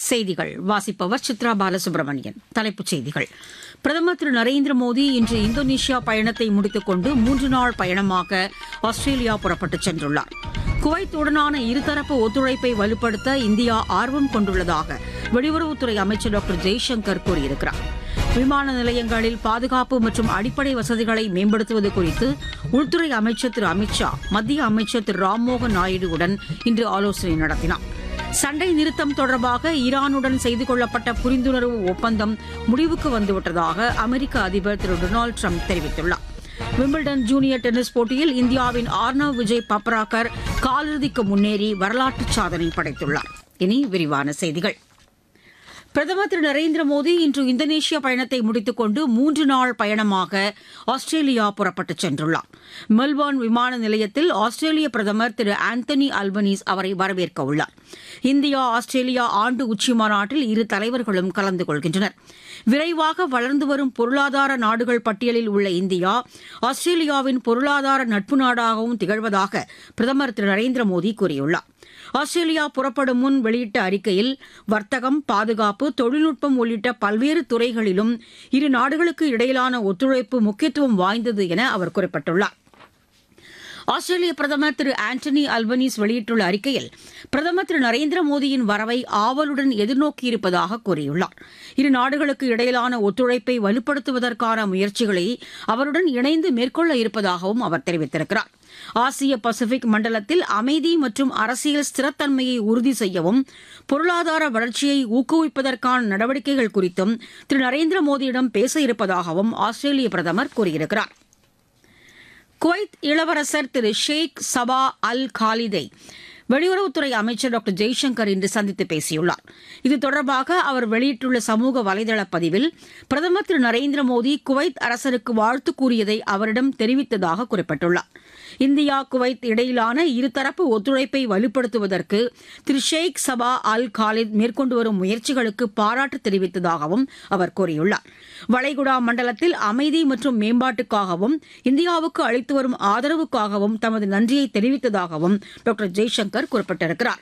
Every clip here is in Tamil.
செய்திகள் வாசிப்பவர் சித்ரா பாலசுப்ரமணியன் தலைப்புச் செய்திகள் பிரதமர் திரு நரேந்திர மோடி இன்று இந்தோனேஷியா பயணத்தை முடித்துக் கொண்டு மூன்று நாள் பயணமாக ஆஸ்திரேலியா புறப்பட்டுச் சென்றுள்ளார் குவைத்துடனான இருதரப்பு ஒத்துழைப்பை வலுப்படுத்த இந்தியா ஆர்வம் கொண்டுள்ளதாக வெளியுறவுத்துறை அமைச்சர் டாக்டர் ஜெய்சங்கர் கூறியிருக்கிறார் விமான நிலையங்களில் பாதுகாப்பு மற்றும் அடிப்படை வசதிகளை மேம்படுத்துவது குறித்து உள்துறை அமைச்சர் திரு அமித் ஷா மத்திய அமைச்சர் திரு ராம்மோகன் நாயுடுவுடன் இன்று ஆலோசனை நடத்தினார் சண்டை நிறுத்தம் தொடர்பாக ஈரானுடன் செய்து கொள்ளப்பட்ட புரிந்துணர்வு ஒப்பந்தம் முடிவுக்கு வந்துவிட்டதாக அமெரிக்க அதிபர் திரு டொனால்டு ட்ரம்ப் தெரிவித்துள்ளார் விம்பிள்டன் ஜூனியர் டென்னிஸ் போட்டியில் இந்தியாவின் ஆர்னவ் விஜய் பப்ராக்கர் காலிறுதிக்கு முன்னேறி வரலாற்று சாதனை படைத்துள்ளார் இனி விரிவான செய்திகள் பிரதமர் திரு நரேந்திர மோடி இன்று இந்தோனேஷியா பயணத்தை முடித்துக் கொண்டு மூன்று நாள் பயணமாக ஆஸ்திரேலியா புறப்பட்டுச் சென்றுள்ளார் மெல்போர்ன் விமான நிலையத்தில் ஆஸ்திரேலிய பிரதமர் திரு ஆந்தனி அல்பனீஸ் அவரை வரவேற்க உள்ளார் இந்தியா ஆஸ்திரேலியா ஆண்டு உச்சி மாநாட்டில் இரு தலைவர்களும் கலந்து கொள்கின்றனர் விரைவாக வளர்ந்து வரும் பொருளாதார நாடுகள் பட்டியலில் உள்ள இந்தியா ஆஸ்திரேலியாவின் பொருளாதார நட்பு நாடாகவும் திகழ்வதாக பிரதமர் திரு நரேந்திர மோடி கூறியுள்ளார் ஆஸ்திரேலியா புறப்படும் முன் வெளியிட்ட அறிக்கையில் வர்த்தகம் பாதுகாப்பு தொழில்நுட்பம் உள்ளிட்ட பல்வேறு துறைகளிலும் இரு நாடுகளுக்கு இடையிலான ஒத்துழைப்பு முக்கியத்துவம் வாய்ந்தது என அவர் குறிப்பிட்டுள்ளார் ஆஸ்திரேலிய பிரதமர் திரு ஆண்டனி அல்பனீஸ் வெளியிட்டுள்ள அறிக்கையில் பிரதமர் திரு நரேந்திர மோடியின் வரவை ஆவலுடன் எதிர்நோக்கியிருப்பதாக கூறியுள்ளார் இரு நாடுகளுக்கு இடையிலான ஒத்துழைப்பை வலுப்படுத்துவதற்கான முயற்சிகளை அவருடன் இணைந்து மேற்கொள்ள இருப்பதாகவும் அவர் தெரிவித்திருக்கிறார் ஆசிய பசிபிக் மண்டலத்தில் அமைதி மற்றும் அரசியல் ஸ்திரத்தன்மையை உறுதி செய்யவும் பொருளாதார வளர்ச்சியை ஊக்குவிப்பதற்கான நடவடிக்கைகள் குறித்தும் திரு நரேந்திர மோடியிடம் பேச இருப்பதாகவும் ஆஸ்திரேலிய பிரதமர் கூறியிருக்கிறார் குவைத் இளவரசர் திரு ஷேக் சபா அல் காலிதை வெளியுறவுத்துறை அமைச்சர் டாக்டர் ஜெய்சங்கர் இன்று சந்தித்து பேசியுள்ளார் இது தொடர்பாக அவர் வெளியிட்டுள்ள சமூக வலைதள பதிவில் பிரதமர் திரு நரேந்திர மோடி குவைத் அரசருக்கு வாழ்த்து கூறியதை அவரிடம் தெரிவித்ததாக குறிப்பிட்டுள்ளார் இந்தியா குவைத் இடையிலான இருதரப்பு ஒத்துழைப்பை வலுப்படுத்துவதற்கு திரு ஷேக் சபா அல் காலித் மேற்கொண்டு வரும் முயற்சிகளுக்கு பாராட்டு தெரிவித்ததாகவும் அவர் கூறியுள்ளார் வளைகுடா மண்டலத்தில் அமைதி மற்றும் மேம்பாட்டுக்காகவும் இந்தியாவுக்கு அளித்து வரும் ஆதரவுக்காகவும் தமது நன்றியை தெரிவித்ததாகவும் டாக்டர் ஜெய்சங்கர் குறிப்பிட்டிருக்கிறார்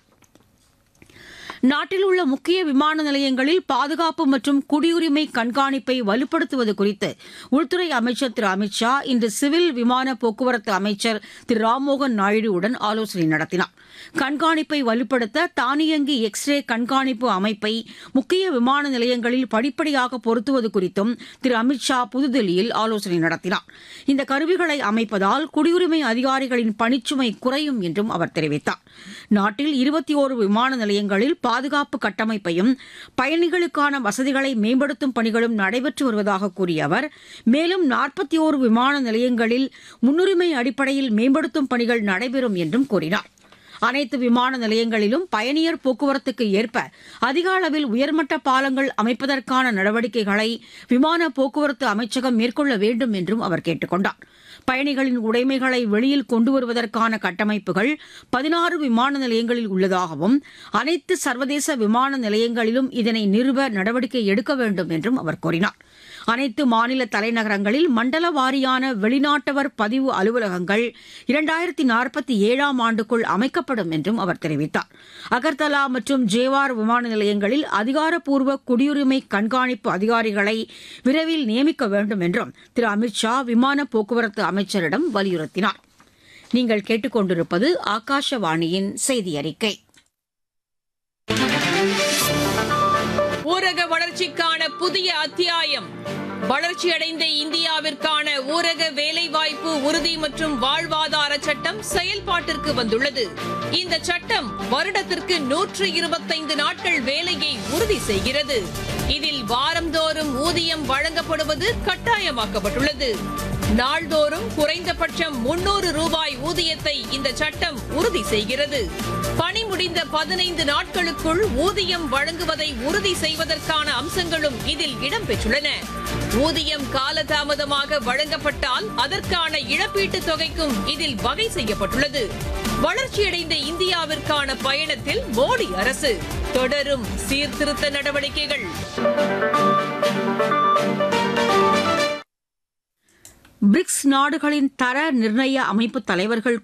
நாட்டில் உள்ள முக்கிய விமான நிலையங்களில் பாதுகாப்பு மற்றும் குடியுரிமை கண்காணிப்பை வலுப்படுத்துவது குறித்து உள்துறை அமைச்சர் திரு அமித் ஷா இன்று சிவில் விமான போக்குவரத்து அமைச்சர் திரு ராம்மோகன் நாயுடுவுடன் ஆலோசனை நடத்தினார் கண்காணிப்பை வலுப்படுத்த தானியங்கி எக்ஸ்ரே கண்காணிப்பு அமைப்பை முக்கிய விமான நிலையங்களில் படிப்படியாக பொருத்துவது குறித்தும் திரு அமித் ஷா புதுதில்லியில் ஆலோசனை நடத்தினார் இந்த கருவிகளை அமைப்பதால் குடியுரிமை அதிகாரிகளின் பணிச்சுமை குறையும் என்றும் அவர் தெரிவித்தார் நாட்டில் இருபத்தி ஓரு விமான நிலையங்களில் பாதுகாப்பு கட்டமைப்பையும் பயணிகளுக்கான வசதிகளை மேம்படுத்தும் பணிகளும் நடைபெற்று வருவதாக கூறிய அவர் மேலும் நாற்பத்தி ஓரு விமான நிலையங்களில் முன்னுரிமை அடிப்படையில் மேம்படுத்தும் பணிகள் நடைபெறும் என்றும் கூறினார் அனைத்து விமான நிலையங்களிலும் பயணியர் போக்குவரத்துக்கு ஏற்ப அதிக அளவில் உயர்மட்ட பாலங்கள் அமைப்பதற்கான நடவடிக்கைகளை விமான போக்குவரத்து அமைச்சகம் மேற்கொள்ள வேண்டும் என்றும் அவர் கேட்டுக் கொண்டார் பயணிகளின் உடைமைகளை வெளியில் கொண்டு வருவதற்கான கட்டமைப்புகள் பதினாறு விமான நிலையங்களில் உள்ளதாகவும் அனைத்து சர்வதேச விமான நிலையங்களிலும் இதனை நிறுவ நடவடிக்கை எடுக்க வேண்டும் என்றும் அவர் கூறினார் அனைத்து மாநில தலைநகரங்களில் மண்டல வாரியான வெளிநாட்டவர் பதிவு அலுவலகங்கள் இரண்டாயிரத்தி நாற்பத்தி ஏழாம் ஆண்டுக்குள் அமைக்கப்படும் என்றும் அவர் தெரிவித்தார் அகர்தலா மற்றும் ஜேவார் விமான நிலையங்களில் அதிகாரப்பூர்வ குடியுரிமை கண்காணிப்பு அதிகாரிகளை விரைவில் நியமிக்க வேண்டும் என்றும் திரு அமித் ஷா விமான போக்குவரத்து அமைச்சரிடம் வலியுறுத்தினார் நீங்கள் கேட்டுக்கொண்டிருப்பது ஆகாஷவாணியின் செய்தி அறிக்கை ஊரக வளர்ச்சிக்கான புதிய அத்தியாயம் வளர்ச்சியடைந்த இந்தியாவிற்கான ஊரக வேலைவாய்ப்பு உறுதி மற்றும் வாழ்வாதார சட்டம் செயல்பாட்டிற்கு வந்துள்ளது இந்த சட்டம் வருடத்திற்கு நூற்று இருபத்தைந்து நாட்கள் வேலையை உறுதி செய்கிறது இதில் வாரந்தோறும் ஊதியம் வழங்கப்படுவது கட்டாயமாக்கப்பட்டுள்ளது நாள்தோறும் குறைந்தபட்சம் முன்னூறு ரூபாய் ஊதியத்தை இந்த சட்டம் உறுதி செய்கிறது பணி முடிந்த பதினைந்து நாட்களுக்குள் ஊதியம் வழங்குவதை உறுதி செய்வதற்கான அம்சங்களும் இதில் இடம்பெற்றுள்ளன ஊதியம் காலதாமதமாக வழங்கப்பட்டால் அதற்கான இழப்பீட்டுத் தொகைக்கும் இதில் வகை செய்யப்பட்டுள்ளது வளர்ச்சியடைந்த இந்தியாவிற்கான பயணத்தில் மோடி அரசு தொடரும் சீர்திருத்த நடவடிக்கைகள் பிரிக்ஸ் நாடுகளின் தர நிர்ணய அமைப்பு தலைவர்கள்